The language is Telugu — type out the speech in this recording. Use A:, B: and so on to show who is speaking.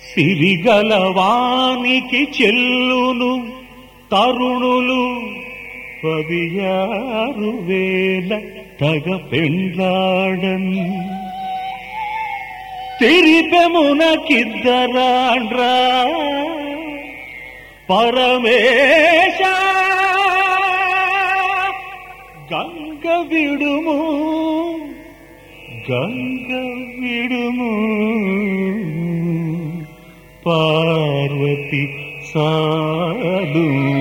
A: సిరిగలవానికి చెల్లును తరుణులు పదియారు వేల తగ పెండ్లాడన్ తిరిపెమునకిద్దరాండ్రా పరమేశ గంగ విడుము గంగ విడుము పార్వతి సాలు